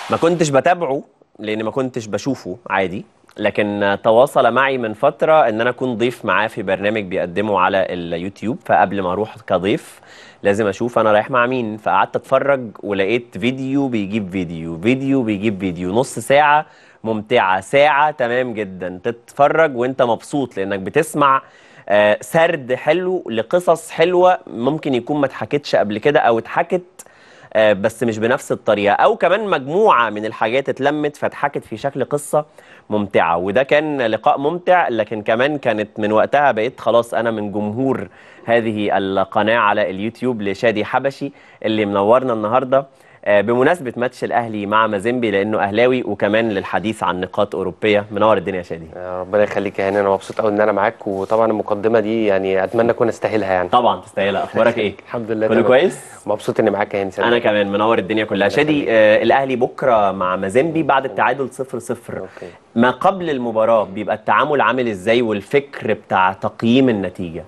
ما كنتش بتابعه لان ما كنتش بشوفه عادي لكن تواصل معي من فترة ان انا اكون ضيف معاه في برنامج بيقدمه على اليوتيوب فقبل ما اروح كضيف لازم اشوف انا رايح مع مين فقعدت اتفرج ولقيت فيديو بيجيب فيديو فيديو بيجيب فيديو نص ساعة ممتعة ساعة تمام جدا تتفرج وانت مبسوط لانك بتسمع آه، سرد حلو لقصص حلوة ممكن يكون ما اتحكتش قبل كده او اتحكت آه، بس مش بنفس الطريقه او كمان مجموعه من الحاجات اتلمت فاتحكت في شكل قصه ممتعه وده كان لقاء ممتع لكن كمان كانت من وقتها بقيت خلاص انا من جمهور هذه القناه على اليوتيوب لشادي حبشي اللي منورنا النهارده آه، بمناسبه ماتش الاهلي مع مازيمبي لانه اهلاوي وكمان للحديث عن نقاط اوروبيه منور الدنيا يا شادي يا ربنا يخليك يا هاني انا مبسوط قوي ان انا معاك وطبعا المقدمه دي يعني اتمنى اكون استاهلها يعني طبعا تستاهلها اخبارك ايه الحمد لله كله تمام. كويس مبسوط اني معاك يا هاني انا كمان منور الدنيا كلها شادي آه الاهلي بكره مع مازيمبي بعد التعادل 0 0 اوكي ما قبل المباراه بيبقى التعامل عامل ازاي والفكر بتاع تقييم النتيجه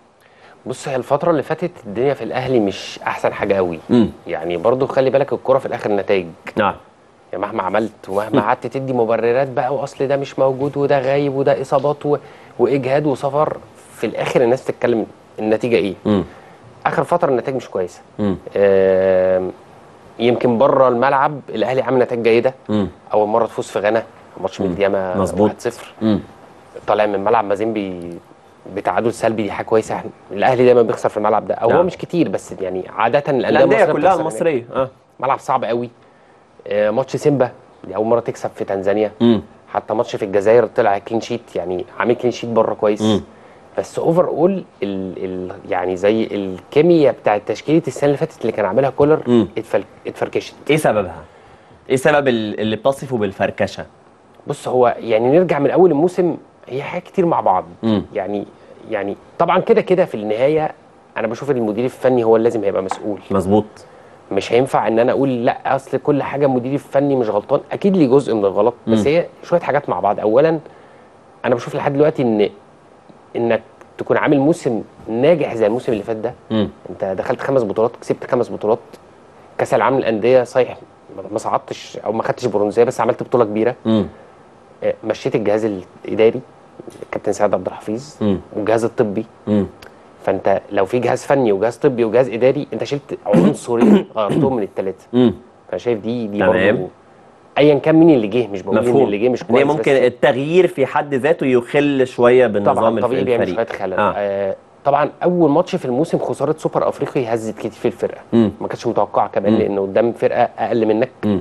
بص هي الفتره اللي فاتت الدنيا في الاهلي مش احسن حاجه قوي امم يعني برضو خلي بالك الكره في الاخر نتائج نعم يعني مهما عملت ومهما قعدت تدي مبررات بقى واصل ده مش موجود وده غايب وده اصابات و... واجهاد وسفر في الاخر الناس بتتكلم النتيجه ايه امم اخر فتره النتائج مش كويسه امم آم، يمكن بره الملعب الاهلي عامل نتائج جيده امم اول مره تفوز في غانا ماتش من الدياما مظبوط. 1-0 امم طالع من ملعب مازيمبي بتعادل سلبي دي حاجه كويسه احنا الاهلي دايما بيخسر في الملعب ده او نعم. هو مش كتير بس يعني عاده الانديه الانديه المصرية كلها بتخسر هناك. المصريه اه ملعب صعب قوي آه، ماتش سيمبا دي اول مره تكسب في تنزانيا امم حتى ماتش في الجزائر طلع كلين شيت يعني عامل كلين شيت بره كويس مم. بس اوفر اول ال ال يعني زي الكيمياء بتاعت تشكيله السنه اللي فاتت اللي كان عاملها كولر مم. اتفل- اتفركشت ايه سببها ايه سبب ال- اللي بتصفه بالفركشه بص هو يعني نرجع من اول الموسم هي حاجات كتير مع بعض مم. يعني يعني طبعا كده كده في النهايه انا بشوف ان المدير الفني هو اللي لازم هيبقى مسؤول مظبوط مش هينفع ان انا اقول لا اصل كل حاجه المدير الفني مش غلطان اكيد ليه جزء من الغلط بس مم. هي شويه حاجات مع بعض اولا انا بشوف لحد دلوقتي ان انك تكون عامل موسم ناجح زي الموسم اللي فات ده امم انت دخلت خمس بطولات كسبت خمس بطولات كاس العالم للانديه صحيح ما- ما صعدتش او ما خدتش برونزيه بس عملت بطوله كبيره امم آه، مشيت الجهاز الاداري الكابتن سعد عبد الحفيظ امم والجهاز الطبي امم فانت لو في جهاز فني وجهاز طبي وجهاز اداري انت شلت عنصرين غيرتهم من الثلاثه امم فانا شايف دي دي تمام. برضه ايا كان مين اللي جه مش بقول ان مفهوم اللي جه مش إن هي كويس ممكن بس التغيير في حد ذاته يخل شويه بالنظام طبعا الف- طبيعي بيعمل الفريق شويه خلل آه. آه. طبعا اول ماتش في الموسم خساره سوبر افريقي هزت كتير في الفرقه امم ما كانتش متوقعه كمان مم. لان قدام فرقه اقل منك امم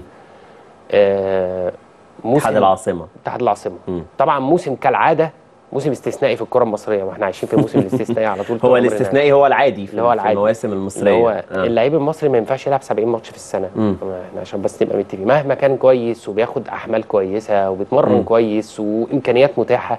آه موسم اتحاد العاصمه اتحاد العاصمه مم. طبعا موسم كالعاده موسم استثنائي في الكره المصريه ما احنا عايشين في الموسم الاستثنائي على طول طول هو عمرنا. الاستثنائي هو العادي في, اللي هو في العادي. المواسم اللي المصريه هو آه. اللعيب المصري ما ينفعش يلعب 70 ماتش في السنه مم. احنا عشان بس نبقى متفقين مهما كان كويس وبياخد احمال كويسه وبيتمرن مم. كويس وامكانيات متاحه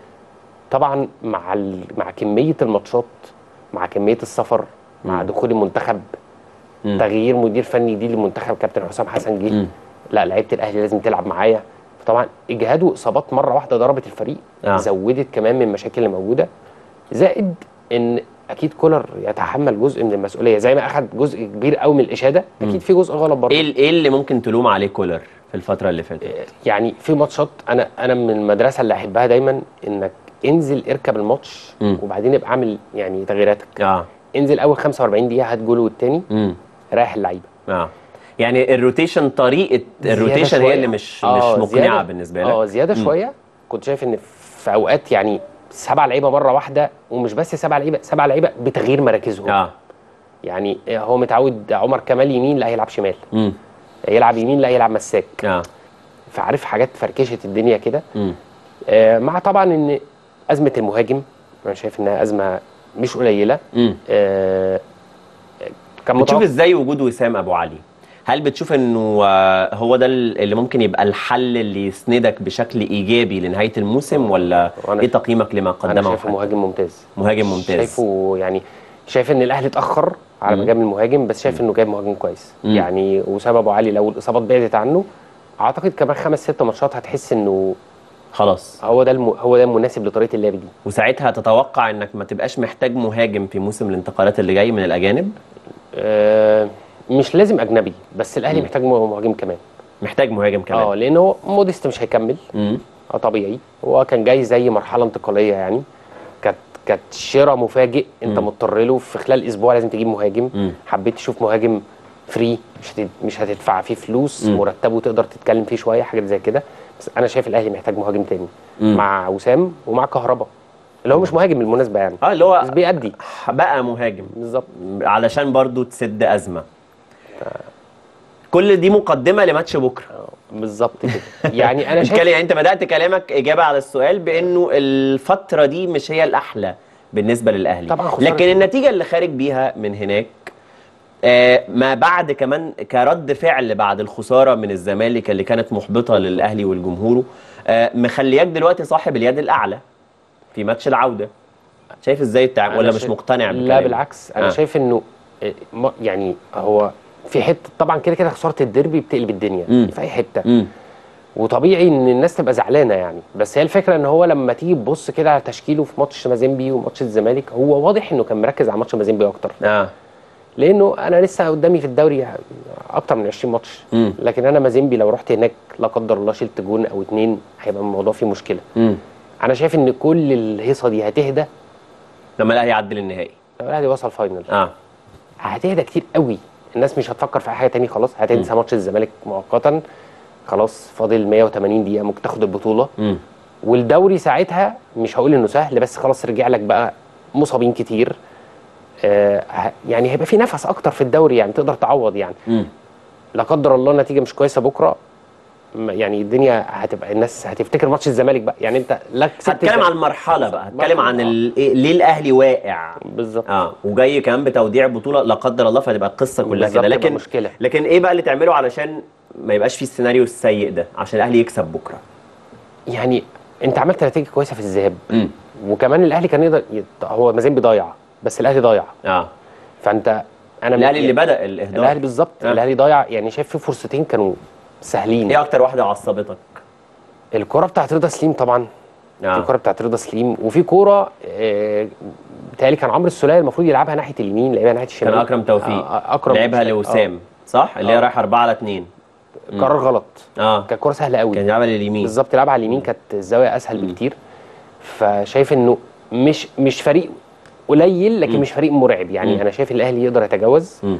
طبعا مع ال... مع كميه الماتشات مع كميه السفر مع مم. دخول المنتخب مم. تغيير مدير فني جديد للمنتخب كابتن حسام حسن جه مم. لا لعيبه الاهلي لازم تلعب معايا طبعا اجهاد واصابات مره واحده ضربت الفريق آه. زودت كمان من المشاكل اللي موجوده زائد ان اكيد كولر يتحمل جزء من المسؤوليه زي ما اخذ جزء كبير قوي من الاشاده مم. اكيد في جزء غلط برضه ايه ال- ايه اللي ممكن تلوم عليه كولر في الفتره اللي فاتت يعني في ماتشات انا انا من المدرسه اللي احبها دايما انك انزل اركب الماتش مم. وبعدين ابقى اعمل يعني تغييراتك اه انزل اول 45 دقيقه هات جول والتاني امم ريح اللعيبه اه يعني الروتيشن طريقه زيادة الروتيشن هي شوية. اللي مش آه، مش مقنعه زيادة- بالنسبه لك اه زياده مم. شويه كنت شايف ان في اوقات يعني سبع لعيبه مره واحده ومش بس سبع لعيبه سبع لعيبه بتغيير مراكزهم اه يعني هو متعود عمر كمال يمين لا هيلعب شمال امم يلعب يمين لا يلعب مساك اه فعارف حاجات فركشت الدنيا كده امم آه مع طبعا ان ازمه المهاجم انا شايف انها ازمه مش قليله امم آه كان بتشوف متوقع ازاي وجود وسام ابو علي هل بتشوف انه آه، هو ده اللي ممكن يبقى الحل اللي يسندك بشكل ايجابي لنهايه الموسم ولا وأنا- ايه تقييمك لما انا قدمه شايفه حد؟ مهاجم ممتاز مهاجم ممتاز شايفه يعني شايف ان الاهلي اتاخر على ما مم. جاب المهاجم بس شايف انه جايب مهاجم كويس مم. يعني وسام ابو علي لو الاصابات بعدت عنه اعتقد كمان خمس ست ماتشات هتحس انه خلاص هو ده الم... هو ده المناسب لطريقه اللعب دي وساعتها تتوقع انك ما تبقاش محتاج مهاجم في موسم الانتقالات اللي جاي من الاجانب آه مش لازم اجنبي بس الاهلي مم. محتاج مهاجم كمان محتاج مهاجم اه كمان لان هو موديست مش هيكمل مم. اه طبيعي هو كان جاي زي مرحله انتقاليه يعني كانت كانت شراء مفاجئ انت مم. مضطر له في خلال اسبوع لازم تجيب مهاجم مم. حبيت تشوف مهاجم فري مش هتد... مش هتدفع فيه فلوس مم. مرتبه تقدر تتكلم فيه شويه حاجات زي كده بس انا شايف الاهلي محتاج مهاجم تاني مم. مع وسام ومع كهربا اللي هو مش مهاجم بالمناسبه يعني اه اللي هو بس بيأدي بقى مهاجم بالظبط علشان برضو تسد ازمه كل دي مقدمه لماتش بكره بالظبط كده يعني انا الكلام شايف يعني انت بدات كلامك اجابه على السؤال بانه الفتره دي مش هي الاحلى بالنسبه للاهلي طبعاً خسارة. لكن النتيجه اللي خارج بيها من هناك آه ما بعد كمان كرد فعل بعد الخساره من الزمالك اللي كانت محبطه للاهلي والجمهور آه مخلياك دلوقتي صاحب اليد الاعلى في ماتش العوده شايف ازاي التعامل أنا ولا مش شايف- مقتنع لا بكلامي؟ بالعكس انا آه. شايف انه آه، م- يعني هو في حته طبعا كده كده خساره الديربي بتقلب الدنيا مم. في اي حته مم. وطبيعي ان الناس تبقى زعلانه يعني بس هي الفكره ان هو لما تيجي تبص كده على تشكيله في ماتش مازيمبي وماتش الزمالك هو واضح انه كان مركز على ماتش مازيمبي اكتر اه لانه انا لسه قدامي في الدوري اكتر من 20 ماتش مم. لكن انا مازيمبي لو رحت هناك لا قدر الله شلت جون او اتنين هيبقى الموضوع فيه مشكله مم. انا شايف ان كل الهيصه دي هتهدى لما الاهلي يعدل النهائي لو الاهلي وصل فاينل اه هتهدى كتير قوي الناس مش هتفكر في اي حاجه تاني خلاص هتنسى ماتش الزمالك مؤقتا خلاص فاضل 180 دقيقه ممكن تاخد البطوله مم. والدوري ساعتها مش هقول انه سهل بس خلاص رجع لك بقى مصابين كتير آه ه- يعني هيبقى في نفس اكتر في الدوري يعني تقدر تعوض يعني مم. لا قدر الله النتيجه مش كويسه بكره م- يعني الدنيا هتبقى الناس هتفتكر ماتش الزمالك بقى يعني انت لا كسبت هتكلم الزمالك- عن المرحله بقى هتكلم عن مرحلة. ال... إيه- ليه الاهلي واقع بالظبط اه وجاي كمان بتوديع بطوله لا قدر الله فتبقى القصه كلها بالظبط، كده تبقى لكن مشكلة. لكن ايه بقى اللي تعمله علشان ما يبقاش في السيناريو السيء ده عشان الاهلي يكسب بكره يعني انت عملت نتيجه كويسه في الذهاب امم وكمان الاهلي كان يقدر يت... هو مازيمبي ضايع بس الاهلي ضايع اه فانت انا الاهلي اللي يعني بدا الاهدار الاهلي بالظبط آه. الاهلي ضايع يعني شايف في فرصتين كانوا سهلين ايه اكتر واحده عصبتك الكره بتاعت رضا سليم طبعا آه. الكره بتاعت رضا سليم وفي كوره آه، بتهيألي كان عمرو السوليه المفروض يلعبها ناحيه اليمين لعبها ناحيه الشمال كان اكرم توفيق آه، اكرم لعبها مش- لوسام صح اللي هي آه. رايحه 4 على 2 آه، قرار غلط اه كانت كوره سهله قوي كان يلعبها لليمين بالظبط يلعبها على اليمين كانت الزاويه اسهل بكتير فشايف انه مش مش فريق قليل لكن مش فريق مرعب يعني مم. انا شايف الاهلي يقدر يتجاوز مم.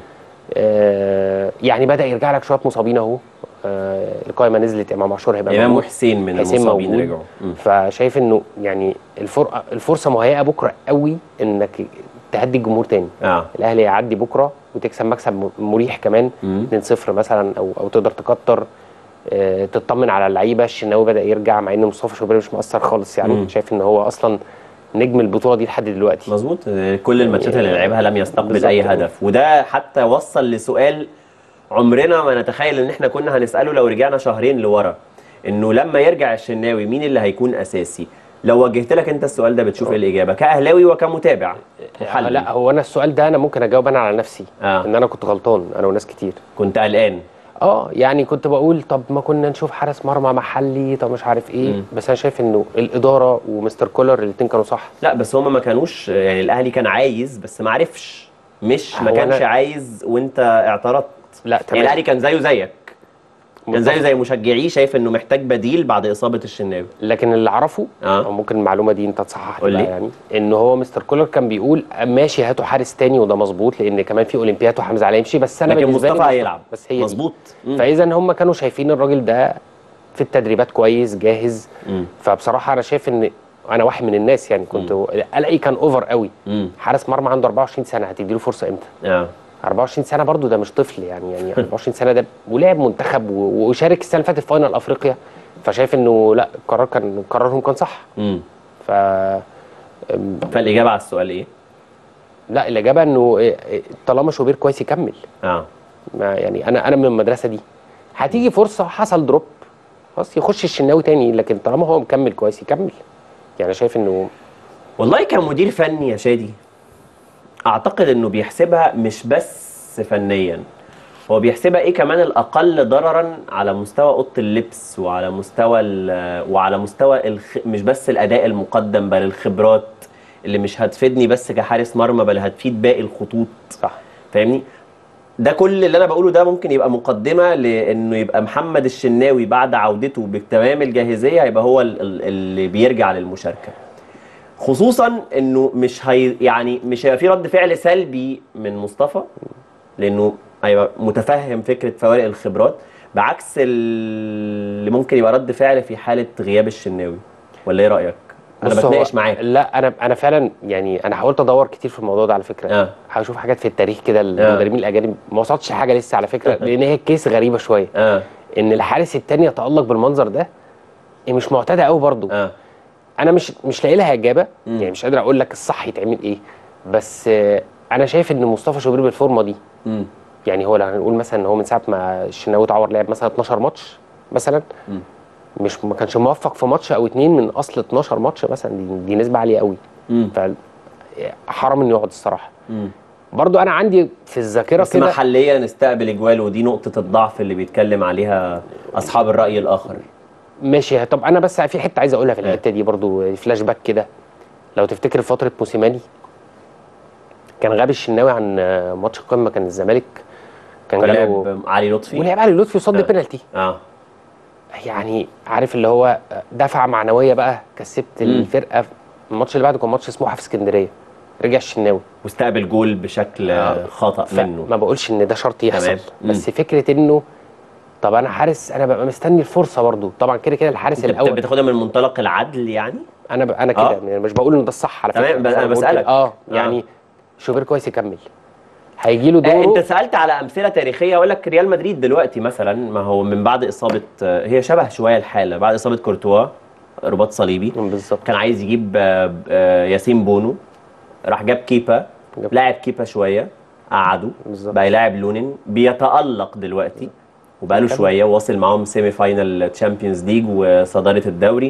آه يعني بدا يرجع لك شويه مصابين اهو آه القائمه نزلت امام عاشور هيبقى امام موجود. وحسين من حسين المصابين موجود. رجعوا مم. فشايف انه يعني الفرقه الفرصه مهيئه بكره قوي انك تهدي الجمهور تاني اه الاهلي يعدي بكره وتكسب مكسب م- مريح كمان مم. 2-0 مثلا او او تقدر تكتر آه، تطمن على اللعيبه الشناوي بدا يرجع مع ان مصطفى شوبير مش مؤثر خالص يعني مم. شايف ان هو اصلا نجم البطوله دي لحد دلوقتي مظبوط كل الماتشات اللي لعبها لم يستقبل بالظبط. اي هدف وده حتى وصل لسؤال عمرنا ما نتخيل ان احنا كنا هنساله لو رجعنا شهرين لورا انه لما يرجع الشناوي مين اللي هيكون اساسي لو وجهت لك انت السؤال ده بتشوف ايه الاجابه كاهلاوي وكمتابع محلل. لا هو انا السؤال ده انا ممكن اجاوب انا على نفسي آه. ان انا كنت غلطان انا وناس كتير كنت قلقان اه يعني كنت بقول طب ما كنا نشوف حارس مرمى محلي طب مش عارف ايه مم. بس انا شايف انه الاداره ومستر كولر الاثنين كانوا صح لا بس هما ما كانوش يعني الاهلي كان عايز بس ما عرفش مش ما هو كانش أنا- عايز وانت اعترضت لا يعني تمام الاهلي كان زيه زيك كان متفق. زيه زي مشجعيه شايف انه محتاج بديل بعد اصابه الشناوي لكن اللي اعرفه آه. او ممكن المعلومه دي انت تصحح قول لي لي. بقى يعني ان هو مستر كولر كان بيقول ماشي هاتوا حارس تاني وده مظبوط لان كمان في اولمبياد وحمزه علي يمشي بس انا لكن بالنسبه لي مصطفى مصطفى. هيلعب بس هي دي. مظبوط مم. فاذا هم كانوا شايفين الراجل ده في التدريبات كويس جاهز مم. فبصراحه انا شايف ان انا واحد من الناس يعني كنت قلقي كان اوفر قوي مم. حارس مرمى عنده 24 سنه هتديله فرصه امتى اه 24 سنه برضو ده مش طفل يعني يعني 24 سنه ده ولعب منتخب و- وشارك السنه اللي فاتت في فاينل افريقيا فشايف انه لا القرار كان قرارهم كان صح مم. ف أم، فالاجابه على السؤال ايه؟ لا الاجابه انه إيه، إيه، طالما شوبير كويس يكمل اه ما يعني انا انا من المدرسه دي هتيجي فرصه حصل دروب خلاص يخش الشناوي تاني لكن طالما هو مكمل كويس يكمل يعني شايف انه والله كمدير فني يا شادي اعتقد انه بيحسبها مش بس فنيا هو بيحسبها ايه كمان الاقل ضررا على مستوى اوضه اللبس وعلى مستوى ال- وعلى مستوى الخ... مش بس الاداء المقدم بل الخبرات اللي مش هتفيدني بس كحارس مرمى بل هتفيد باقي الخطوط صح فاهمني ده كل اللي انا بقوله ده ممكن يبقى مقدمه لانه يبقى محمد الشناوي بعد عودته بتمام الجاهزيه هيبقى هو ال- ال- اللي بيرجع للمشاركه خصوصا انه مش هي يعني مش هيبقى في رد فعل سلبي من مصطفى لانه هيبقى متفهم فكره فوارق الخبرات بعكس اللي ممكن يبقى رد فعل في حاله غياب الشناوي ولا ايه رايك انا بص هو- بتناقش معاك لا انا انا فعلا يعني انا حاولت ادور كتير في الموضوع ده على فكره آه. هشوف حاجات في التاريخ كده المدربين الاجانب ما وصلتش لحاجه لسه على فكره لان هي كيس غريبه شويه اه ان الحارس التاني يتالق بالمنظر ده مش معتاده قوي برضو اه انا مش مش لاقي لها اجابه يعني مش قادر اقول لك الصح يتعمل ايه بس آه، انا شايف ان مصطفى شوبير بالفورمه دي امم يعني هو لو هنقول مثلا ان هو من ساعه ما الشناوي اتعور لعب مثلا 12 ماتش مثلا مم. مش ما كانش موفق في ماتش او اتنين من اصل 12 ماتش مثلا دي, دي نسبه عاليه قوي امم ف حرام انه يقعد الصراحه امم برضو انا عندي في الذاكره بس كده محليا استقبل اجوال ودي نقطة الضعف اللي بيتكلم عليها أصحاب الرأي الآخر ماشي طب انا بس في حته عايز اقولها في إيه. الحته دي برضو فلاش باك كده لو تفتكر فتره موسيماني كان غاب الشناوي عن آه، ماتش القمه كان الزمالك كان جاله ولعب علي لطفي ولعب علي لطفي وصد آه. بينالتي اه يعني عارف اللي هو دفعه معنويه بقى كسبت مم. الفرقه الماتش اللي بعده كان ماتش سموحه في اسكندريه رجع الشناوي واستقبل جول بشكل آه. خطأ منه ما بقولش ان ده شرط يحصل تمام. مم. بس فكره انه طب انا حارس انا ببقى مستني الفرصه برضو طبعا كده كده الحارس انت بت- الاول بتاخدها من منطلق العدل يعني انا ب... انا كده آه. يعني مش بقول ان ده الصح على تمام، فكره بس بس أنا بقول بسألك. كده. اه آه. يعني شوبير كويس يكمل هيجي له آه دوره انت سألت على أمثلة تاريخية أقول لك ريال مدريد دلوقتي مثلا ما هو من بعد إصابة آه، هي شبه شوية الحالة بعد إصابة كورتوا رباط صليبي بالظبط كان عايز يجيب آه، آه، ياسين بونو راح جاب كيبا جاب- لاعب كيبا شويه قعده بالظبط. بقى يلاعب لونين بيتألق دلوقتي وبقاله كمل. شويه وواصل معاهم سيمي فاينال تشامبيونز ليج وصداره الدوري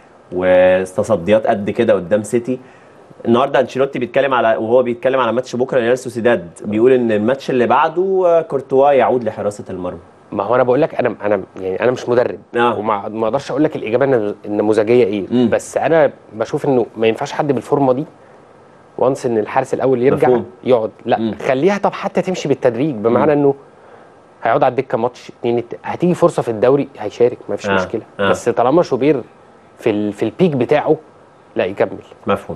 وتصديات قد كده قدام سيتي النهارده انشيلوتي بيتكلم على وهو بيتكلم على ماتش بكره ريال سوسيداد بيقول ان الماتش اللي بعده آه، كورتوا يعود لحراسه المرمى ما هو انا بقول لك انا انا يعني انا مش مدرب آه. وما ما اقدرش اقول لك الاجابه النمو- النموذجيه ايه مم. بس انا بشوف انه ما ينفعش حد بالفورمه دي وانس ان الحارس الاول يرجع مفهوم. يقعد لا مم. خليها طب حتى تمشي بالتدريج بمعنى انه هيقعد على الدكه ماتش اتنين الت- هتيجي فرصه في الدوري هيشارك ما فيش آه. مشكله آه. بس طالما شوبير في ال... في البيك بتاعه لا يكمل مفهوم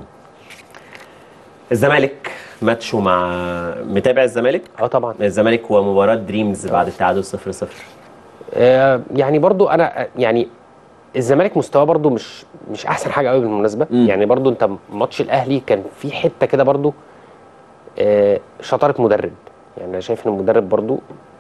الزمالك ماتشه مع متابع الزمالك اه طبعا الزمالك ومباراة دريمز بعد التعادل 0 0 آه يعني برضو انا آه، يعني الزمالك مستواه برضو مش مش احسن حاجه قوي بالمناسبه مم. يعني برضو انت ماتش الاهلي كان في حته كده برضو آه شطاره مدرب يعني انا شايف ان المدرب برضو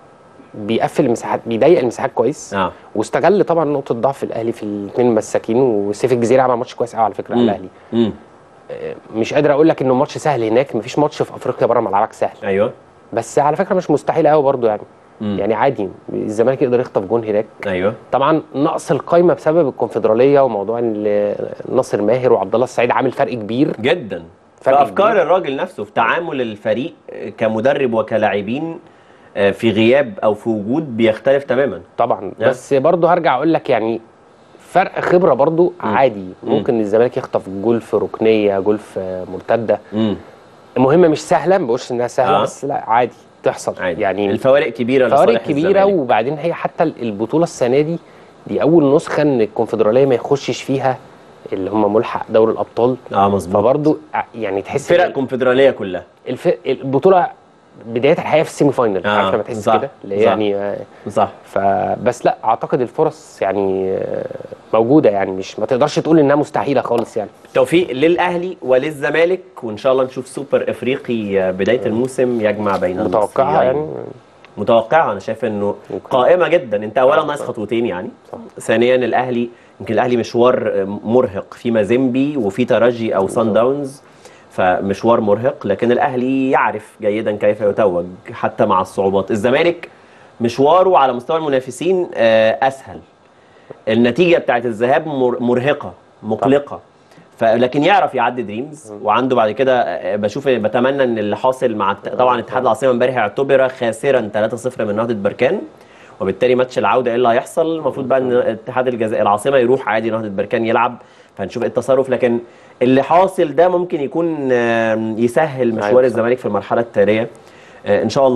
بيقفل المساحات بيضيق المساحات كويس اه واستغل طبعا نقطه ضعف الاهلي في الاثنين المساكين وسيف الجزيره عمل ماتش كويس قوي على فكره على مم. الاهلي امم آه مش قادر اقول لك انه ماتش سهل هناك مفيش ماتش في افريقيا بره ملعبك سهل ايوه بس على فكره مش مستحيل قوي برضو يعني مم. يعني عادي الزمالك يقدر يخطف جون هناك ايوه طبعا نقص القايمه بسبب الكونفدراليه وموضوع ان ناصر ماهر وعبد الله السعيد عامل فرق كبير جدا فرق فافكار كبير. الراجل نفسه في تعامل الفريق كمدرب وكلاعبين آه، في غياب او في وجود بيختلف تماما طبعا نعم. بس برضه هرجع اقول لك يعني فرق خبره برضه عادي ممكن الزمالك يخطف جول في ركنيه جول في مرتده امم المهمه مش سهله ما بقولش انها سهله آه. بس لا عادي تحصل عادي يعني الفوارق كبيره فوارق لصالح كبيره الزمالك. وبعدين هي حتى البطوله السنه دي دي اول نسخه ان الكونفدراليه ما يخشش فيها اللي هم ملحق دوري الابطال اه مظبوط فبرضه يعني تحس فرق إن كونفدراليه كلها الف... البطوله بدايتها الحقيقه في السيمي فاينل آه، عارف لما تحس صح، كده اللي هي صح. يعني آه، صح فبس لا اعتقد الفرص يعني آه، موجوده يعني مش ما تقدرش تقول انها مستحيله خالص يعني توفيق للاهلي وللزمالك وان شاء الله نشوف سوبر افريقي آه، بدايه الموسم يجمع بين متوقعها المصريين. يعني متوقعه انا شايف انه ممكن. قائمه جدا انت اولا ناقص خطوتين يعني صح. ثانيا الاهلي يمكن الاهلي مشوار مرهق في مازيمبي وفي ترجي او سان داونز فمشوار مرهق لكن الاهلي يعرف جيدا كيف يتوج حتى مع الصعوبات الزمالك مشواره على مستوى المنافسين آه، اسهل النتيجه بتاعت الذهاب مر- مرهقه مقلقه ف- لكن يعرف يعدي دريمز وعنده بعد كده آه، بشوف بتمنى ان اللي حاصل مع الت- طبعا اتحاد العاصمه امبارح اعتبر خاسرا 3-0 من نهضه بركان وبالتالي ماتش العوده ايه اللي هيحصل المفروض بقى ان اتحاد الجزائر العاصمه يروح عادي نهضه بركان يلعب فهنشوف ايه التصرف لكن اللي حاصل ده ممكن يكون آه، يسهل مشوار أيوة صح. الزمالك في المرحله التاليه آه، ان شاء الله يعني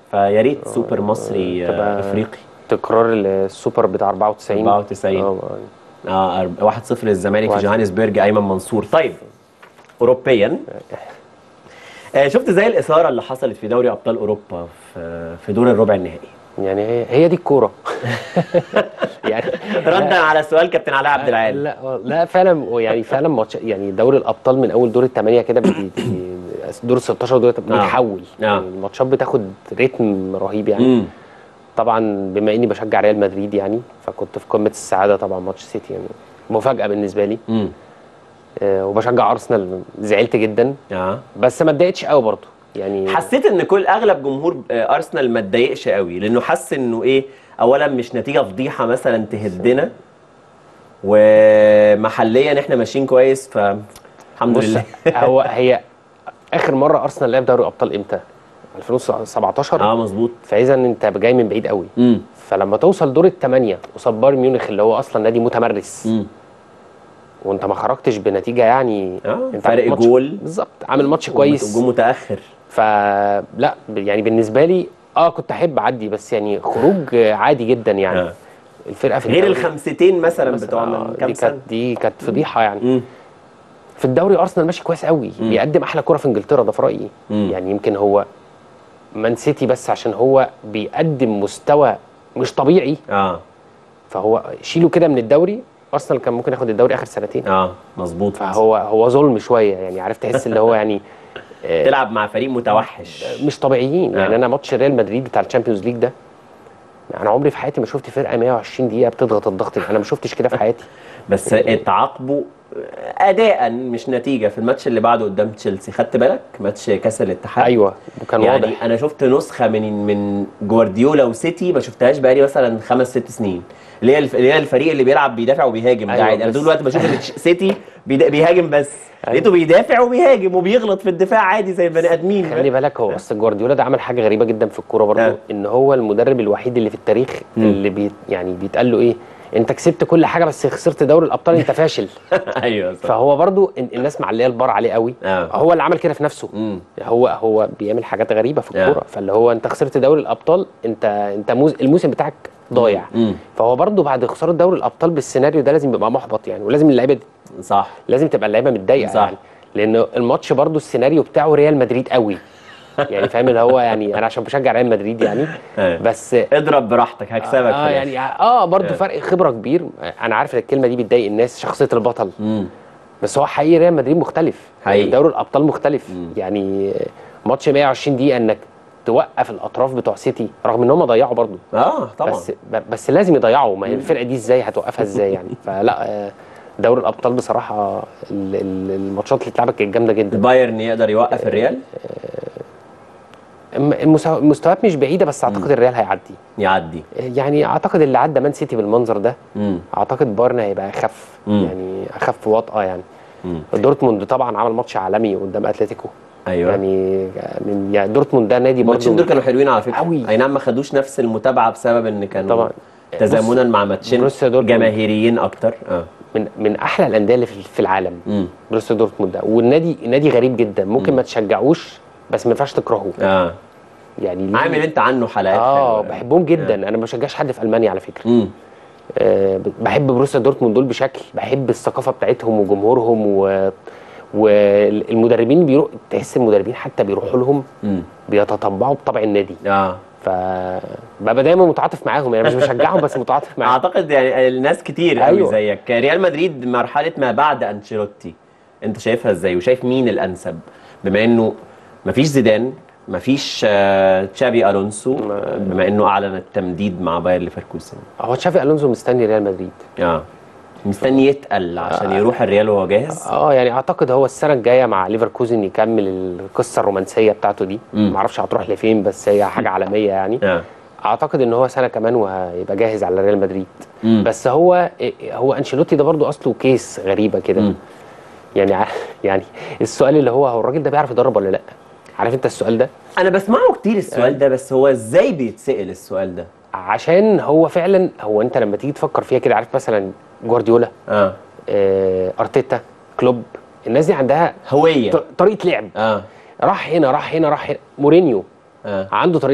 فيا ريت سوبر مصري آه، تبقى افريقي تكرار السوبر بتاع 94 94. اه اه أرب- 1-0 للزمالك في واحد. جوهانسبرج ايمن منصور طيب اوروبيا آه شفت زي الاثاره اللي حصلت في دوري ابطال اوروبا في في دور الربع النهائي يعني هي, هي دي الكوره يعني ردا على سؤال كابتن علاء عبد العال لا لا فعلا يعني فعلا ماتش يعني دوري الابطال من اول دور الثمانيه كده بي- بي- دور ال 16 ودور الت- آه. بيتحول آه. يعني الماتشات بتاخد ريتم رهيب يعني امم طبعا بما اني بشجع ريال مدريد يعني فكنت في قمه السعاده طبعا ماتش سيتي يعني مفاجاه بالنسبه لي امم آه، وبشجع ارسنال زعلت جدا اه بس ما اتضايقتش قوي برضه يعني حسيت ان كل اغلب جمهور آه، ارسنال ما اتضايقش قوي لانه حس انه ايه اولا مش نتيجه فضيحه مثلا تهدنا ومحليا احنا ماشيين كويس فالحمد بص لله هو هي اخر مره ارسنال لعب دوري الابطال امتى 2017 اه مظبوط فاذا انت جاي من بعيد قوي امم فلما توصل دور الثمانيه قصاد بايرن ميونخ اللي هو اصلا نادي متمرس امم وانت ما خرجتش بنتيجه يعني اه انت فرق عامل ماتش- جول بالظبط عامل ماتش كويس جول متاخر فلا يعني بالنسبه لي اه كنت احب اعدي بس يعني خروج عادي جدا يعني آه. الفرقه في غير الدوري الخمستين مثلا مثلاً، بتوع آه، من كام دي سنه كانت دي كانت فضيحه يعني امم في الدوري ارسنال ماشي كويس قوي مم. بيقدم احلى كره في انجلترا ده في رايي مم. يعني يمكن هو مان سيتي بس عشان هو بيقدم مستوى مش طبيعي اه فهو شيله كده من الدوري ارسنال كان ممكن ياخد الدوري اخر سنتين اه مظبوط فهو هو ظلم شويه يعني عارف تحس اللي هو يعني آه، تلعب مع فريق متوحش مش طبيعيين آه. يعني انا ماتش ريال مدريد بتاع الشامبيونز ليج ده انا عمري في حياتي ما شفت فرقه 120 دقيقه بتضغط الضغط ده. انا ما شفتش كده في حياتي بس اتعاقبوا اداء مش نتيجه في الماتش اللي بعده قدام تشيلسي خدت بالك ماتش كاس الاتحاد ايوه وكان يعني واضح انا شفت نسخه من من جوارديولا وسيتي ما شفتهاش بقالي مثلا خمس ست سنين اللي هي الف- اللي هي الفريق اللي بيلعب بيدافع وبيهاجم ده أيوة، عادي انا بس- طول الوقت بشوف ان تش- سيتي بيدا- بيهاجم بس أيوة. لقيته بيدافع وبيهاجم وبيغلط في الدفاع عادي زي البني ادمين خلي بالك هو اصل جوارديولا ده عمل حاجه غريبه جدا في الكوره برضه آه. ان هو المدرب الوحيد اللي في التاريخ مم. اللي بي يعني بيتقال له ايه انت كسبت كل حاجه بس خسرت دوري الابطال انت فاشل ايوه صح فهو برضه ال- الناس معليه البار عليه قوي آه. هو اللي عمل كده في نفسه امم هو هو بيعمل حاجات غريبه في آه. الكوره فاللي هو انت خسرت دوري الابطال انت انت موز الموسم بتاعك ضايع امم فهو برضه بعد خساره دوري الابطال بالسيناريو ده لازم يبقى محبط يعني ولازم اللعيبه دي- صح لازم تبقى اللعيبه متضايقه صح. يعني لان الماتش برضه السيناريو بتاعه ريال مدريد قوي يعني فاهم اللي هو يعني انا عشان بشجع ريال مدريد يعني آه. بس اضرب براحتك هكسبك اه في الآخر. يعني اه برضه آه. فرق خبره كبير انا عارف ان الكلمه دي بتضايق الناس شخصيه البطل امم بس هو حقيقي ريال مدريد مختلف حقيقي. دوري الابطال مختلف مم. يعني ماتش 120 دقيقه انك توقف الاطراف بتوع سيتي رغم ان هم ضيعوا برضه اه طبعا بس ب- بس لازم يضيعوا ما هي الفرقه دي ازاي هتوقفها ازاي يعني فلا آه، دوري الابطال بصراحه ال- ال- الماتشات اللي اتلعبت كانت جامده جدا البايرن يقدر يوقف الريال الم- المسا- المستويات مش بعيده بس اعتقد الريال هيعدي يعدي يعني اعتقد اللي عدى مان سيتي بالمنظر ده امم اعتقد بايرن هيبقى اخف مم. يعني اخف وطأه يعني امم دورتموند طبعا عمل ماتش عالمي قدام اتلتيكو ايوه يعني من يعني دورتموند ده نادي الماتشين برضه دول كانوا حلوين على فكره أوي. اي نعم ما خدوش نفس المتابعه بسبب ان كانوا طبعا. تزامنا مع ماتشين بروسيا دورتموند. جماهيريين اكتر اه من من احلى الانديه اللي في في العالم امم بروسيا دورتموند ده والنادي نادي غريب جدا ممكن ما تشجعوش بس ما ينفعش تكرهه اه يعني ليه- عامل انت عنه حلقات اه حلوة. بحبهم جدا انا ما بشجعش حد في المانيا على فكره امم آه بحب بروسيا دورتموند دول بشكل بحب الثقافه بتاعتهم وجمهورهم و والمدربين بيروح تحس المدربين حتى بيروحوا لهم امم بيتطبعوا بطبع النادي اه ف ببقى دايما متعاطف معاهم يعني مش بشجعهم بس متعاطف معاهم اعتقد يعني الناس كتير قوي أيوة. زيك ريال مدريد مرحله ما بعد انشيلوتي انت شايفها ازاي وشايف مين الانسب بما انه مفيش زيدان مفيش آه، تشابي الونسو بما انه اعلن التمديد مع باير ليفركوزن هو تشافي الونزو مستني ريال مدريد اه مستني يتقل عشان يروح الريال وهو جاهز اه يعني اعتقد هو السنه الجايه مع ليفركوزن يكمل القصه الرومانسيه بتاعته دي مم. معرفش هتروح لفين بس هي حاجه عالميه يعني اه اعتقد ان هو سنه كمان وهيبقى جاهز على ريال مدريد مم. بس هو هو انشيلوتي ده برضو اصله كيس غريبه كده مم. يعني ع- يعني السؤال اللي هو هو الراجل ده بيعرف يدرب ولا لا عارف انت السؤال ده انا بسمعه كتير السؤال ده بس هو ازاي بيتسأل السؤال ده عشان هو فعلا هو انت لما تيجي تفكر فيها كده عارف مثلا جوارديولا اه آه، ارتيتا كلوب الناس دي عندها هويه ط- طريقه لعب اه راح هنا راح هنا راح هنا مورينيو اه عنده طريقه لعب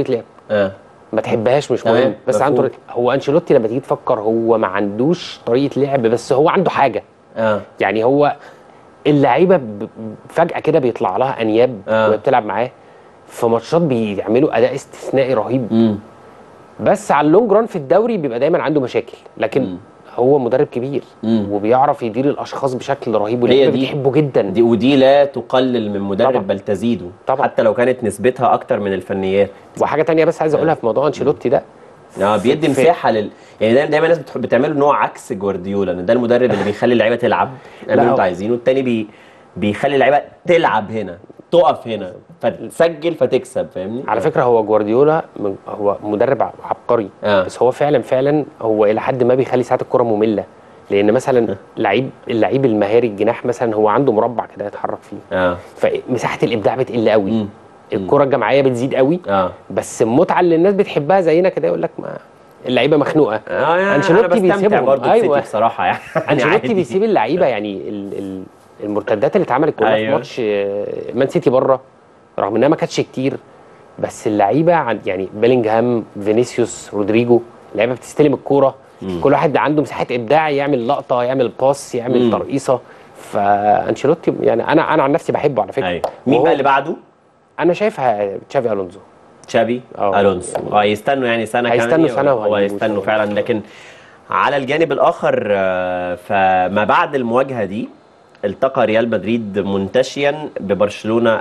اه ما تحبهاش مش تمام، مهم بس عنده مفهوم. طريقة- هو انشيلوتي لما تيجي تفكر هو ما عندوش طريقه لعب بس هو عنده حاجه اه يعني هو اللعيبه ب- فجاه كده بيطلع لها انياب آه. وهي بتلعب معاه في ماتشات بيعملوا اداء استثنائي رهيب امم بس على اللونج ران في الدوري بيبقى دايما عنده مشاكل لكن مم. هو مدرب كبير مم. وبيعرف يدير الاشخاص بشكل رهيب هي واللعيبه دي- بتحبه جدا دي ودي لا تقلل من مدرب طبعاً. بل تزيده طبعاً. حتى لو كانت نسبتها اكتر من الفنيات وحاجه تانية بس عايز اقولها في موضوع انشيلوتي ده اه بيدي في- مساحه لل يعني دايما دايما الناس بتحب بتعمله ان هو عكس جوارديولا ان ده المدرب اللي بيخلي اللعيبه تلعب اللي لا، انتوا هو- عايزينه التاني بي بيخلي اللعيبه تلعب هنا تقف هنا فتسجل فتكسب فاهمني على فكره هو جوارديولا من- هو مدرب ع- عبقري آه. بس هو فعلا فعلا هو الى حد ما بيخلي ساعات الكره ممله لان مثلا لعيب اللعيب المهاري الجناح مثلا هو عنده مربع كده يتحرك فيه اه فمساحه الابداع بتقل قوي مم. الكره الجماعيه بتزيد قوي اه بس المتعه اللي الناس بتحبها زينا كده يقول لك ما اللعيبه مخنوقه اه يعني أنشيلوتي انا بستمتع بيسيبهم. برضه أيوة. أيوة. بصراحه يعني انشيلوتي عادي. بيسيب اللعيبه يعني ال ال المرتدات اللي اتعملت كلها أيوة. في ماتش آه، مان سيتي بره رغم انها ما كانتش كتير بس اللعيبه عن يعني بيلينجهام فينيسيوس رودريجو اللعيبه بتستلم الكوره كل واحد عنده مساحه ابداع يعمل لقطه يعمل باس يعمل مم. ترقيصه فانشيلوتي يعني انا انا عن نفسي بحبه على فكره ايوه مين وهو- بقى اللي بعده انا شايفها تشافي الونزو تشابي آه. الونسو اه يستنوا يعني سنه كمان هيستنوا سنة هو وهيجيبوا يستنوا شوية. فعلا لكن على الجانب الاخر آه، فما بعد المواجهه دي التقى ريال مدريد منتشيا ببرشلونه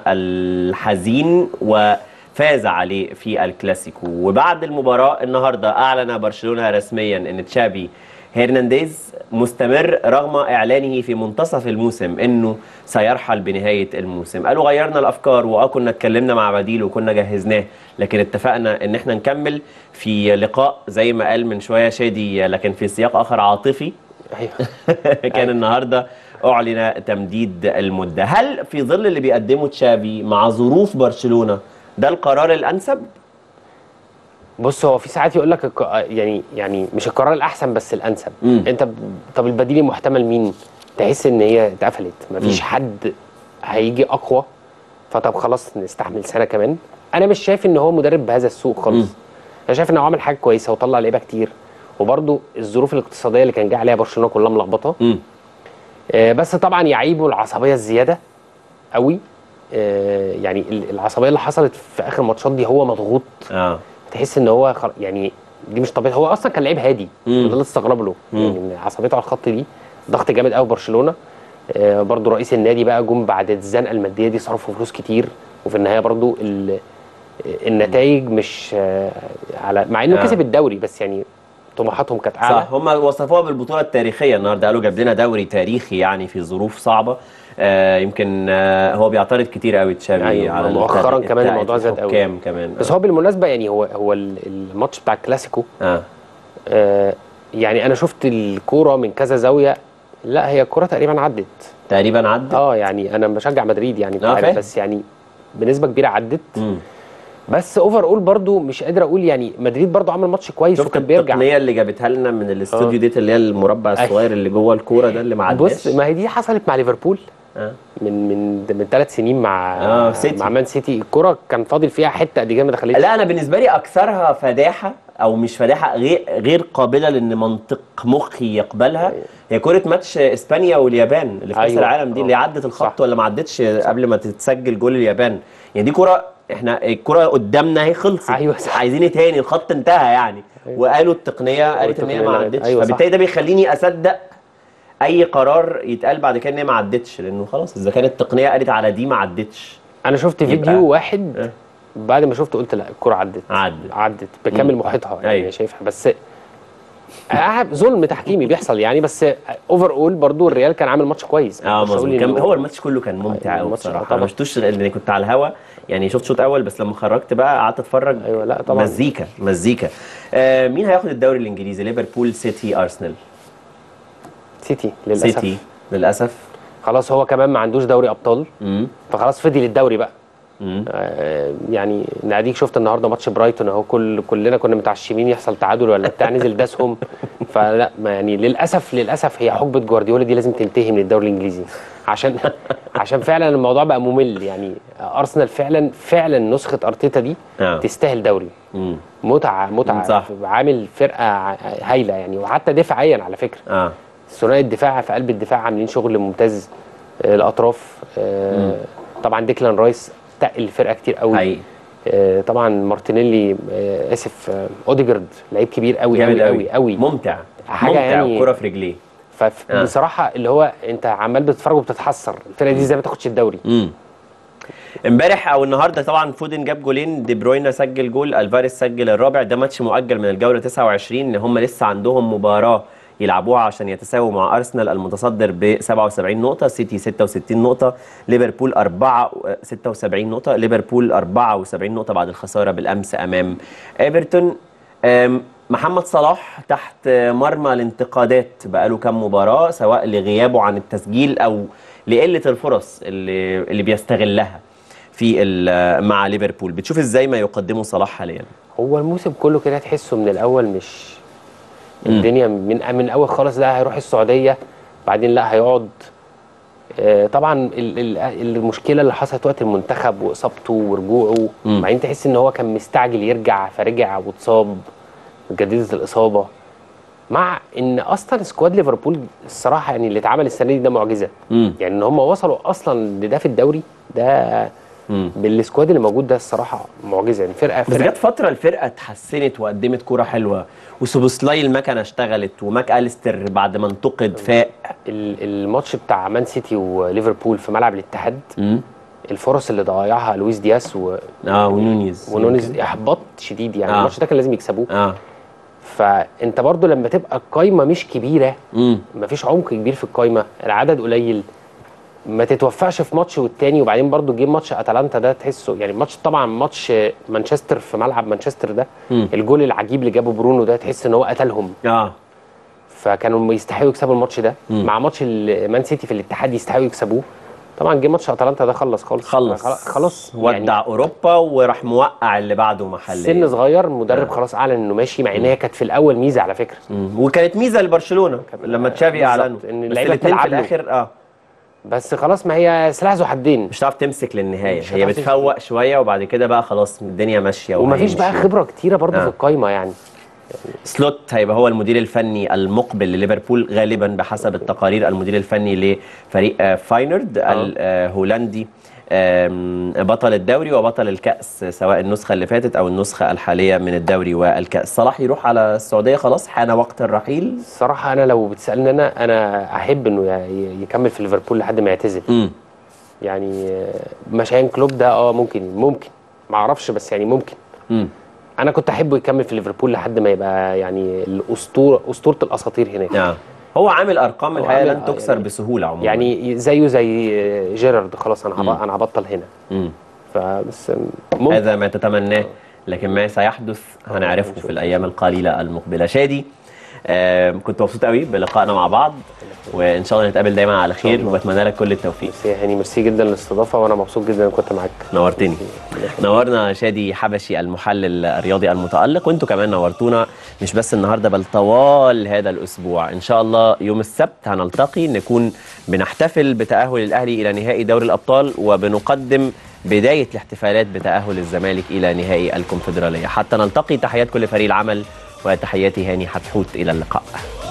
الحزين وفاز عليه في الكلاسيكو وبعد المباراه النهارده اعلن برشلونه رسميا ان تشابي هيرنانديز مستمر رغم اعلانه في منتصف الموسم انه سيرحل بنهايه الموسم قالوا غيرنا الافكار واه كنا اتكلمنا مع بديل وكنا جهزناه لكن اتفقنا ان احنا نكمل في لقاء زي ما قال من شويه شادي لكن في سياق اخر عاطفي ايوه كان النهارده اعلن تمديد المده هل في ظل اللي بيقدمه تشافي مع ظروف برشلونه ده القرار الانسب بص هو في ساعات يقول لك الق- يعني يعني مش القرار الاحسن بس الانسب مم. انت ب- طب البديل المحتمل مين تحس ان هي اتقفلت مفيش مم. حد هيجي اقوى فطب خلاص نستحمل سنه كمان انا مش شايف ان هو مدرب بهذا السوق مم. خالص انا شايف ان هو عمل حاجه كويسه وطلع لعيبه كتير وبرده الظروف الاقتصاديه اللي كان جاي عليها برشلونه كلها ملخبطه امم آه، بس طبعا يعيبه العصبيه الزياده قوي آه، يعني ال- العصبيه اللي حصلت في اخر ماتشات دي هو مضغوط اه تحس ان هو خل... يعني دي مش طبيعي هو اصلا كان لعيب هادي مم. وده اللي استغرب له مم. يعني إن عصبيته على الخط دي ضغط جامد قوي برشلونه آه برضو رئيس النادي بقى جم بعد الزنقه الماديه دي صرفوا فلوس كتير وفي النهايه برضو ال... النتائج مش آه على مع انه آه. كسب الدوري بس يعني طموحاتهم كانت اعلى صح هم وصفوها بالبطوله التاريخيه النهارده قالوا جاب لنا دوري تاريخي يعني في ظروف صعبه آه يمكن آه هو بيعترض كتير قوي تشافي أيوة، على مؤخراً التاريخ كمان بتاع الموضوع زاد قوي. الحكام كمان بس هو بالمناسبه يعني هو هو ال- الماتش بتاع الكلاسيكو اه آه يعني انا شفت الكوره من كذا زاويه لا هي الكوره تقريبا عدت تقريبا عدى اه يعني انا بشجع مدريد يعني انت آه، عارف فاهم. بس يعني بنسبه كبيره عدت مم. بس اوفر اول برضو مش قادر اقول يعني مدريد برضو عمل ماتش كويس شفت وكان بيرجع التقنيه اللي جابتها لنا من الاستوديو آه. ديت اللي هي المربع أيوة. الصغير اللي جوه الكوره ده اللي ما عداش بص ما هي دي حصلت مع ليفربول آه. من من من ثلاث سنين مع آه، سيتي. مع مان سيتي الكوره كان فاضل فيها حته قد كده ما دخلتش لا انا بالنسبه لي اكثرها فداحه او مش فداحه غير غير قابله لان منطق مخي يقبلها هي كره ماتش اسبانيا واليابان اللي في كاس أيوة. العالم دي اللي آه. عدت الخط صح. ولا ما عدتش قبل ما تتسجل جول اليابان يعني دي كره احنا الكره قدامنا هي خلصت أيوة صح. عايزين ايه تاني الخط انتهى يعني وقالوا التقنيه قالت ان هي التقنية ما لا- عدتش أيوة صح. فبالتالي ده بيخليني اصدق اي قرار يتقال بعد كده ان هي ما عدتش لانه خلاص اذا كانت التقنيه قالت على دي ما عدتش انا شفت يبقى- فيديو واحد آه. بعد ما شفته قلت لا الكوره عدت عدت. عدت بكامل مم. محيطها يعني أيوة. شايفها بس آه، ظلم تحكيمي بيحصل يعني بس اوفر اول برضو الريال كان عامل ماتش كويس اه مش هقول مظبوط إن كان هو الماتش كله كان ممتع أيوة، قوي الماتش بصراحه طبعا. انا ما شفتوش لان كنت على الهوا يعني شفت شوط اول بس لما خرجت بقى قعدت اتفرج أيوة، لا طبعا. مزيكا مزيكا آه مين هياخد الدوري الانجليزي ليفربول سيتي ارسنال سيتي للاسف سيتي للاسف خلاص هو كمان ما عندوش دوري ابطال امم فخلاص فضي للدوري بقى مم. آه، يعني ناديك شفت النهارده ماتش برايتون اهو كل كلنا كنا متعشمين يحصل تعادل ولا بتاع نزل داسهم فلا ما يعني للاسف للاسف هي حقبه جوارديولا دي لازم تنتهي من الدوري الانجليزي عشان عشان فعلا الموضوع بقى ممل يعني ارسنال فعلا فعلا نسخه ارتيتا دي آه. تستاهل دوري مم. متعه متعه صح. عامل فرقه ع- هايله يعني وحتى دفاعيا على فكره اه ثنائي الدفاع في قلب الدفاع عاملين شغل ممتاز آه، الاطراف آه، طبعا ديكلان رايس تقل الفرقه كتير قوي حقيقي آه، طبعا مارتينيلي آه، اسف آه، اوديجارد لعيب كبير قوي جامد قوي قوي قوي ممتع حاجة ممتع يعني- الكرة في رجليه آه. فبصراحه اللي هو انت عمال بتتفرج وبتتحسر الفرقه دي ازاي ما تاخدش الدوري امم امبارح او النهارده طبعا فودن جاب جولين دي بروينا سجل جول الفاريز سجل الرابع ده ماتش مؤجل من الجوله 29 ان هم لسه عندهم مباراه يلعبوها عشان يتساووا مع ارسنال المتصدر ب 77 نقطه سيتي 66 نقطه ليفربول 4 76 نقطه ليفربول 74 نقطه بعد الخساره بالامس امام ايفرتون أم، محمد صلاح تحت مرمى الانتقادات بقاله كام مباراه سواء لغيابه عن التسجيل او لقله الفرص اللي اللي بيستغلها في ال- مع ليفربول بتشوف ازاي ما يقدمه صلاح حاليا هو الموسم كله كده تحسه من الاول مش الدنيا من من الاول خالص ده هيروح السعوديه بعدين لا هيقعد آه، طبعا ال- ال- المشكله اللي حصلت وقت المنتخب واصابته ورجوعه مم. بعدين تحس ان هو كان مستعجل يرجع فرجع واتصاب جديده الاصابه مع ان اصلا سكواد ليفربول الصراحه يعني اللي اتعمل السنه دي ده معجزه امم يعني ان هم وصلوا اصلا لده في الدوري ده امم بالسكواد اللي موجود ده الصراحه معجزه يعني فرقه بس فرقه جت فتره الفرقه اتحسنت وقدمت كوره حلوه وسوبوسلاي المكنه اشتغلت وماك اليستر بعد ما انتقد فاق ال- الماتش بتاع مان سيتي وليفربول في ملعب الاتحاد امم الفرص اللي ضيعها لويس دياس و... اه ونونيز ونونيز احباط شديد يعني آه. الماتش ده كان لازم يكسبوه اه فانت برضو لما تبقى القايمه مش كبيره امم مفيش عمق كبير في القايمه العدد قليل ما تتوفقش في ماتش والتاني وبعدين برضو جه ماتش اتلانتا ده تحسه يعني ماتش طبعا ماتش مانشستر في ملعب مانشستر ده مم. الجول العجيب اللي جابه برونو ده تحس ان هو قتلهم اه فكانوا يستحقوا يكسبوا الماتش ده مم. مع ماتش المان سيتي في الاتحاد يستحقوا يكسبوه طبعا جه ماتش اتلانتا ده خلص خالص خلص خلاص ودع يعني اوروبا وراح موقع اللي بعده محليا سن صغير مدرب خلاص اعلن انه ماشي مع ان هي كانت في الاول ميزه على فكره مم. وكانت ميزه لبرشلونه لما تشافي بالظبط، اعلنوا إن بس اللعيبة الاتنين في بتلعب له. الاخر اه بس خلاص ما هي سلاح ذو حدين مش هتعرف تمسك للنهايه مش هي هتعرف بتفوق شويه وبعد كده بقى خلاص الدنيا ماشيه ومفيش بقى وهيمشي. خبره كتيره برضه آه. في القايمه يعني سلوت هيبقى هو المدير الفني المقبل لليفربول غالبا بحسب التقارير المدير الفني لفريق آه، فاينرد الهولندي آم، بطل الدوري وبطل الكأس سواء النسخة اللي فاتت أو النسخة الحالية من الدوري والكأس صلاح يروح على السعودية خلاص حان وقت الرحيل الصراحه انا لو بتسالني انا انا احب انه ي- يكمل في ليفربول لحد ما يعتزل امم يعني آه، مشان كلوب ده اه ممكن ممكن ما اعرفش بس يعني ممكن امم انا كنت احبه يكمل في ليفربول لحد ما يبقى يعني الاسطوره اسطوره الاساطير هناك آه. هو عامل أرقام هو الحقيقة عامل- لن آه، تكسر يعني- بسهولة عموما يعني زيه زي جيرارد خلاص انا هب- انا هبطل هنا مم. فبس ممكن هذا ما تتمناه لكن ما سيحدث هنعرفه هنشوف. في الايام القليله المقبله شادي آم، كنت مبسوط قوي بلقائنا مع بعض وان شاء الله نتقابل دايما على خير الله. وبتمنى لك كل التوفيق ميرسي يا هاني ميرسي جدا للاستضافه وانا مبسوط جدا ان كنت معاك نورتني نورنا شادي حبشي المحلل الرياضي المتألق وانتوا كمان نورتونا مش بس النهارده بل طوال هذا الاسبوع ان شاء الله يوم السبت هنلتقي نكون بنحتفل بتأهل الاهلي الى نهائي دوري الابطال وبنقدم بداية الاحتفالات بتأهل الزمالك إلى نهائي الكونفدرالية حتى نلتقي تحيات كل فريق العمل وتحياتي هاني حتحوت إلى اللقاء